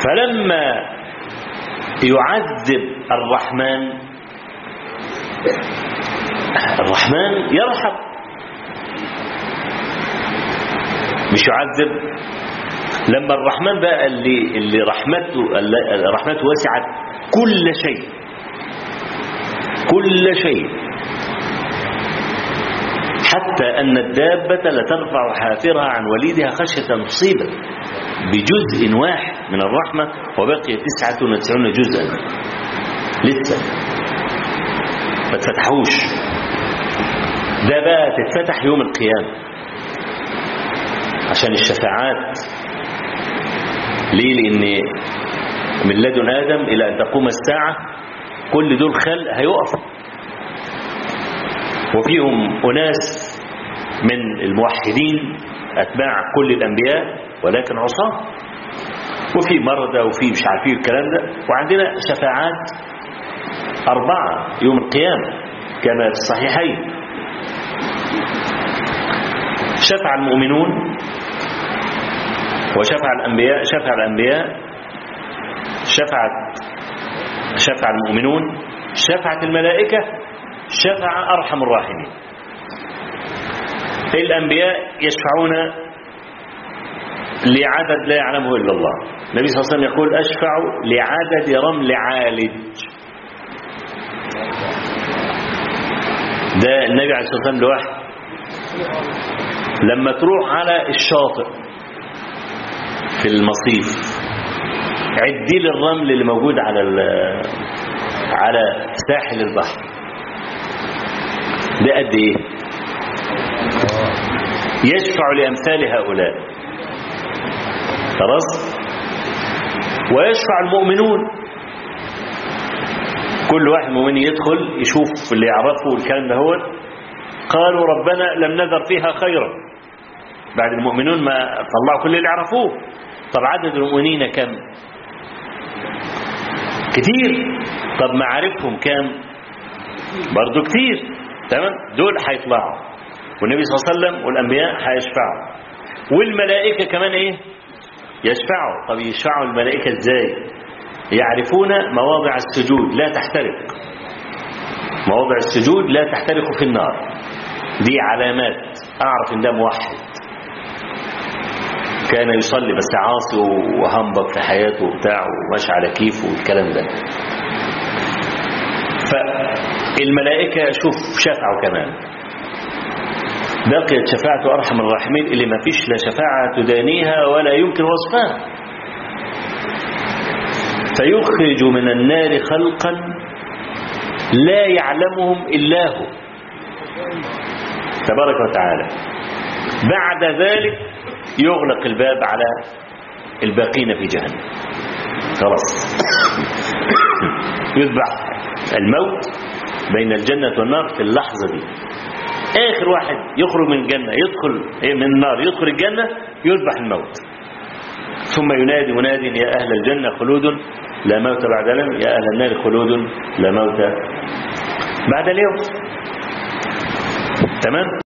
فلما يعذب الرحمن الرحمن يرحم مش يعذب لما الرحمن بقى اللي اللي رحمته اللي رحمته وسعت كل شيء كل شيء حتى أن الدابة لترفع حافرها عن وليدها خشية أن تصيبه بجزء واحد من الرحمة وبقي تسعة وتسعون جزءا لسه ما تفتحوش ده بقى تتفتح يوم القيامة عشان الشفاعات ليه لأن من لدن آدم إلى أن تقوم الساعة كل دول خلق هيقف وفيهم أناس من الموحدين أتباع كل الأنبياء ولكن عصاه وفي مرضى وفي مش عارفين الكلام ده وعندنا شفاعات أربعة يوم القيامة كما في الصحيحين شفع المؤمنون وشفع الأنبياء شفع الأنبياء شفعت شفع المؤمنون شفعت الملائكة شفع أرحم الراحمين الأنبياء يشفعون لعدد لا يعلمه إلا الله النبي صلى الله عليه وسلم يقول أشفع لعدد رمل عالج ده النبي عليه الصلاة والسلام لوحده لما تروح على الشاطئ في المصيف عدي لي الرمل اللي موجود على على ساحل البحر ده قد ايه يشفع لأمثال هؤلاء خلاص ويشفع المؤمنون كل واحد مؤمن يدخل يشوف اللي يعرفه والكلام ده هو قالوا ربنا لم نذر فيها خيرا بعد المؤمنون ما طلعوا كل اللي يعرفوه طب عدد المؤمنين كم كتير طب معارفهم كم برضو كتير تمام دول هيطلعوا والنبي صلى الله عليه وسلم والأنبياء هيشفعوا والملائكة كمان ايه يشفعوا طب يشفعوا الملائكة ازاي يعرفون مواضع السجود لا تحترق مواضع السجود لا تحترق في النار دي علامات أعرف إن ده موحد كان يصلي بس عاصي وهنبط في حياته وبتاع وماشي على كيفه والكلام ده فالملائكة شوف شفعوا كمان بقيت شفاعة أرحم الراحمين اللي ما فيش لا شفاعة تدانيها ولا يمكن وصفها فيخرج من النار خلقا لا يعلمهم إلا هو تبارك وتعالى بعد ذلك يغلق الباب على الباقين في جهنم خلاص يذبح الموت بين الجنة والنار في اللحظة دي آخر واحد يخرج من الجنة يدخل من النار يدخل الجنة يذبح الموت ثم ينادي مناد يا أهل الجنة خلود لا موت بعد الم يا أهل النار خلود لا موت بعد اليوم تمام